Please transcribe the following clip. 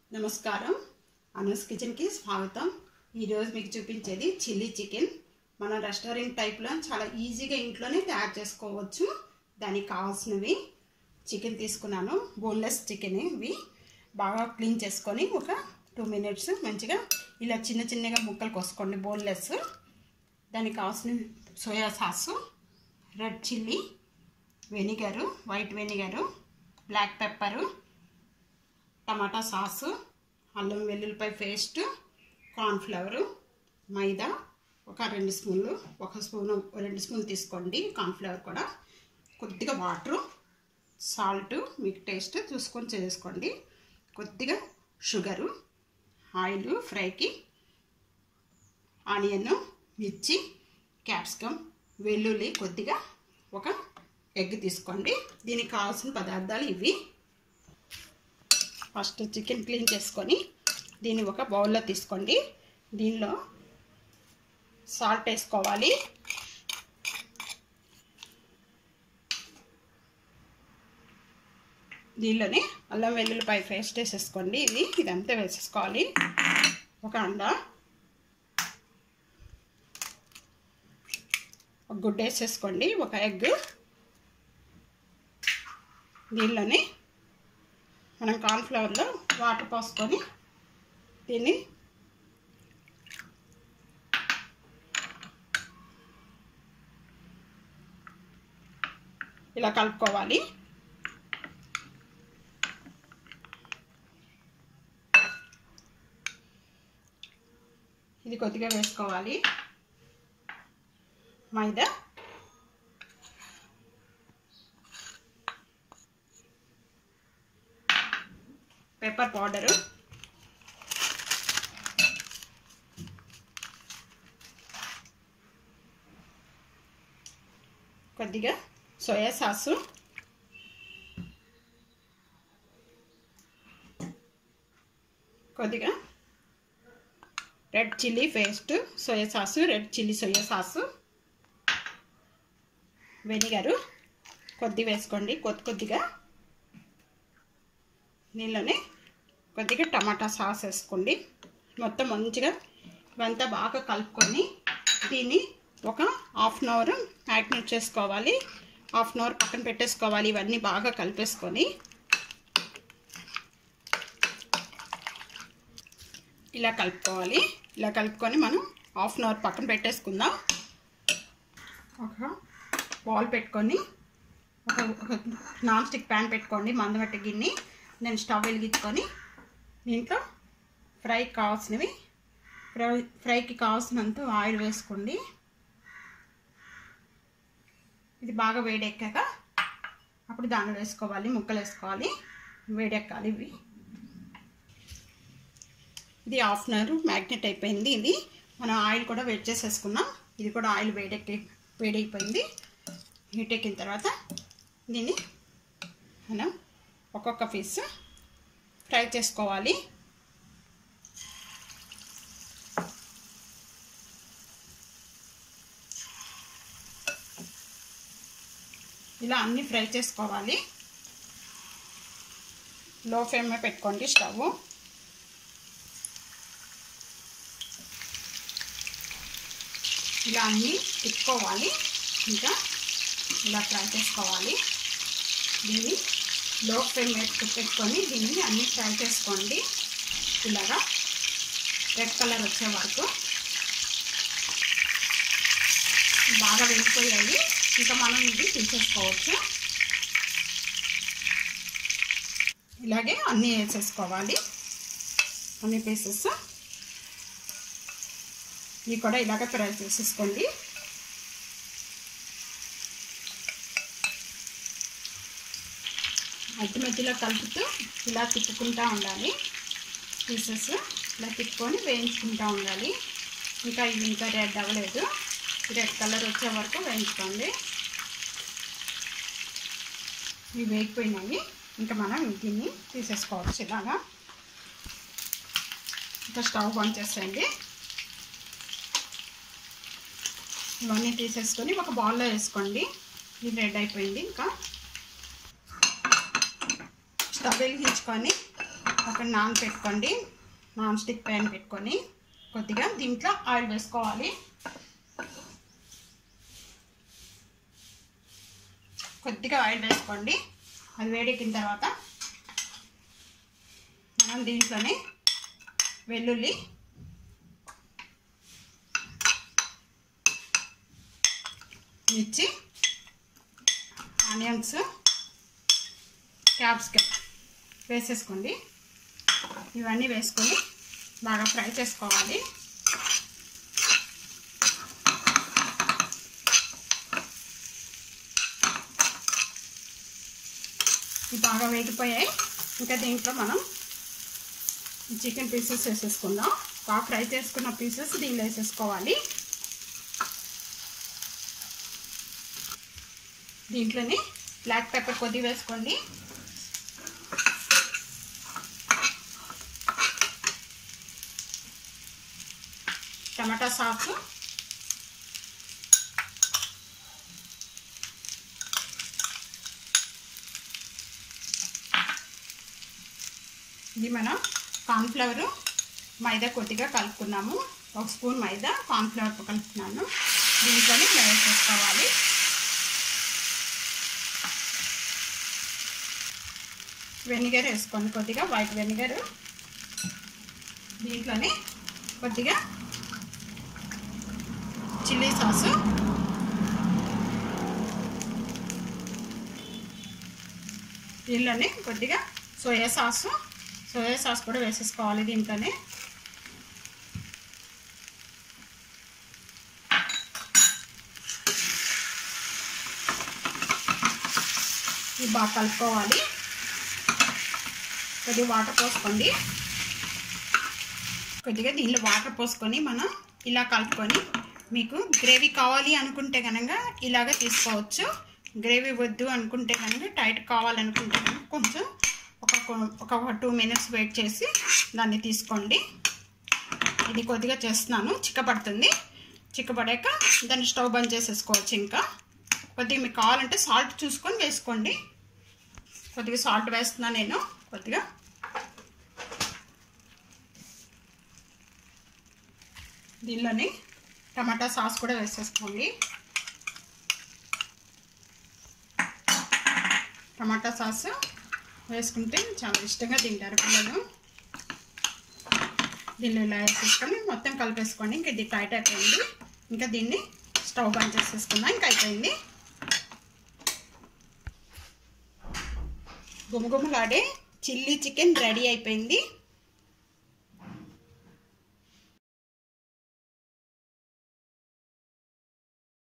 నమస్కారం అనూస్ కిచెన్కి స్వాగతం ఈరోజు మీకు చూపించేది చిల్లీ చికెన్ మన రెస్టారెంట్ టైప్లో చాలా ఈజీగా ఇంట్లోనే తయారు చేసుకోవచ్చు దానికి కావాల్సినవి చికెన్ తీసుకున్నాను బోన్లెస్ చికెన్ ఇవి బాగా క్లీన్ చేసుకొని ఒక టూ మినిట్స్ మంచిగా ఇలా చిన్న చిన్నగా ముక్కలు కోసుకోండి బోన్లెస్ దానికి కావాల్సిన soya sauce red chilli vinegar white vinegar black pepper tomato sauce అల్లం వెల్లుల్లిపాయ పేస్ట్ కార్న్ఫ్లవరు మైదా ఒక రెండు స్పూన్లు ఒక స్పూన్ రెండు స్పూన్ తీసుకోండి కార్న్ఫ్లవర్ కూడా కొద్దిగా వాటరు సాల్ట్ మీకు టేస్ట్ చూసుకొని చేసుకోండి కొద్దిగా షుగరు ఆయిల్ ఫ్రైకి ఆనియన్ మిర్చి క్యాప్సికమ్ వెల్లుల్లి కొద్దిగా ఒక ఎగ్ తీసుకోండి దీనికి కావాల్సిన పదార్థాలు ఇవి ఫస్ట్ చికెన్ క్లీన్ చేసుకొని దీన్ని ఒక బౌల్లో తీసుకోండి దీనిలో సాల్ట్ వేసుకోవాలి దీనిలోనే అల్లం వెల్లుల్లిపాయ పేస్ట్ వేసేసుకోండి ఇది ఇదంతా వేసేసుకోవాలి ఒక అండ ఒక గుడ్డ వేసేసుకోండి ఒక ఎగ్ దీనిలోనే మనం కార్న్ఫ్లవర్లో వాటర్ పోసుకొని దీన్ని ఇలా కలుపుకోవాలి ఇది కొద్దిగా వేసుకోవాలి మైదా పెప్పర్ పౌడరు కొద్దిగా సోయా సాసు కొద్దిగా red chilli paste soya sauce red chilli soya sauce vinegar కొద్ది వేసుకోండి కొద్ది కొద్దిగా దీనిలోనే కొద్దిగా టమాటా సాస్ వేసుకోండి మొత్తం మంచిగా ఇవంతా బాగా కలుపుకొని దీన్ని ఒక హాఫ్ అన్ అవర్ మ్యాగ్నేట్ చేసుకోవాలి హాఫ్ అన్ అవర్ పక్కన పెట్టేసుకోవాలి ఇవన్నీ బాగా కలిపేసుకొని ఇలా కలుపుకోవాలి ఇలా కలుపుకొని మనం హాఫ్ అన్ అవర్ పక్కన పెట్టేసుకుందాం ఒక బాల్ పెట్టుకొని ఒక ఒక నాన్ స్టిక్ ప్యాన్ పెట్టుకోండి మందమట్టి గిన్నె నేను స్టవ్ వెలిగించుకొని దీంట్లో ఫ్రైకి కావాల్సినవి ఫ్రై ఫ్రైకి కావాల్సినంత ఆయిల్ వేసుకోండి ఇది బాగా వేడెక్కాక అప్పుడు దానిలో వేసుకోవాలి ముక్కలు వేసుకోవాలి వేడెక్కాలి ఇవి ఇది హాఫ్ అన్ అవర్ మ్యాగ్నెట్ అయిపోయింది ఇది మనం ఆయిల్ కూడా వేడి చేసేసుకున్నాం ఇది కూడా ఆయిల్ వేడెక్కి వేడైపోయింది హీట్ ఎక్కిన తర్వాత దీన్ని మనం ఒక్కొక్క పీస్ ఫ్రై చేసుకోవాలి ఇలా అన్నీ ఫ్రై చేసుకోవాలి లో ఫ్లేమ్లో పెట్టుకోండి స్టవ్ ఇలా అన్నీ తిప్పుకోవాలి ఇంకా ఇలా ఫ్రై చేసుకోవాలి దీన్ని లో ఫ్లేమ్ పెట్టుకొని దీన్ని అన్నీ ఫ్రై చేసుకోండి ఇలాగా రెడ్ కలర్ వచ్చే వరకు బాగా వేగిపోయాయి ఇంకా మనం ఇది తీసేసుకోవచ్చు ఇలాగే అన్నీ వేసేసుకోవాలి అన్ని పీసెస్ ఇవి కూడా ఇలాగే ఫ్రై చేసేసుకోండి మధ్య మధ్యలో కలుపుతూ ఇలా తిప్పుకుంటూ ఉండాలి పీసెస్ ఇలా తిప్పుకొని వేయించుకుంటూ ఉండాలి ఇంకా ఇవి ఇంకా రెడ్ అవ్వలేదు రెడ్ కలర్ వచ్చే వరకు వేయించుకోండి ఇవి వేగిపోయినాయి ఇంకా మనం దీన్ని తీసేసుకోవచ్చు ఇలాగా ఇంకా స్టవ్ బంద్ చేసేయండి ఇవన్నీ తీసేసుకొని ఒక బౌల్లో వేసుకోండి ఇది రెడ్ అయిపోయింది ఇంకా స్టవ్ వెలిగించుకొని ఒక నాన్ పెట్టుకోండి నాన్ స్టిక్ ప్యాన్ పెట్టుకొని కొద్దిగా దీంట్లో ఆయిల్ వేసుకోవాలి కొద్దిగా ఆయిల్ వేసుకోండి అది వేడెక్కిన తర్వాత మనం దీంట్లోనే వెల్లుల్లి మిర్చి ఆనియన్స్ క్యాప్సికమ్ వేసేసుకోండి ఇవన్నీ వేసుకొని బాగా ఫ్రై చేసుకోవాలి ఇవి బాగా వేగిపోయాయి ఇంకా దీంట్లో మనం చికెన్ పీసెస్ వేసేసుకుందాం బాగా ఫ్రై చేసుకున్న పీసెస్ దీనిలో వేసేసుకోవాలి దీంట్లోనే బ్లాక్ పెప్పర్ కొద్ది వేసుకోండి టమాటా సాసు ఇది మనం కార్న్ఫ్లవర్ మైదా కొద్దిగా కలుపుకున్నాము ఒక స్పూన్ మైదా కార్న్ఫ్లవర్ కలుపుకున్నాను దీంట్లోనే వేసేసుకోవాలి వెనిగర్ వేసుకోండి కొద్దిగా వైట్ వెనిగర్ దీంట్లోనే కొద్దిగా చిల్లీ సాసు దీనిలోనే కొద్దిగా సోయా సాసు సోయా సాస్ కూడా వేసేసుకోవాలి దీంట్లోనే ఇది బాగా కలుపుకోవాలి కొద్దిగా వాటర్ పోసుకోండి కొద్దిగా దీనిలో వాటర్ పోసుకొని మనం ఇలా కలుపుకొని మీకు గ్రేవీ కావాలి అనుకుంటే కనుక ఇలాగ తీసుకోవచ్చు గ్రేవీ వద్దు అనుకుంటే కనుక టైట్ కావాలనుకుంటే కనుక కొంచెం ఒక ఒక టూ మినిట్స్ వెయిట్ చేసి దాన్ని తీసుకోండి ఇది కొద్దిగా చేస్తున్నాను చిక్కబడుతుంది చిక్కబడాక దాన్ని స్టవ్ బంద్ చేసేసుకోవచ్చు ఇంకా కొద్దిగా మీకు కావాలంటే సాల్ట్ చూసుకొని వేసుకోండి కొద్దిగా సాల్ట్ వేస్తున్నా నేను కొద్దిగా దీనిలోని టమాటా సాస్ కూడా వేసేసుకోండి టమాటా సాస్ వేసుకుంటే చాలా ఇష్టంగా తింటారు పిల్లలు దీన్ని ఇలా వేసేసుకొని మొత్తం కలిపేసుకోండి ఇంకా ఇది టైట్ అయిపోయింది ఇంకా దీన్ని స్టవ్ బంద్ చేసేసుకున్నా ఇంకా అయిపోయింది గుమగుమలాడే చిల్లీ చికెన్ రెడీ అయిపోయింది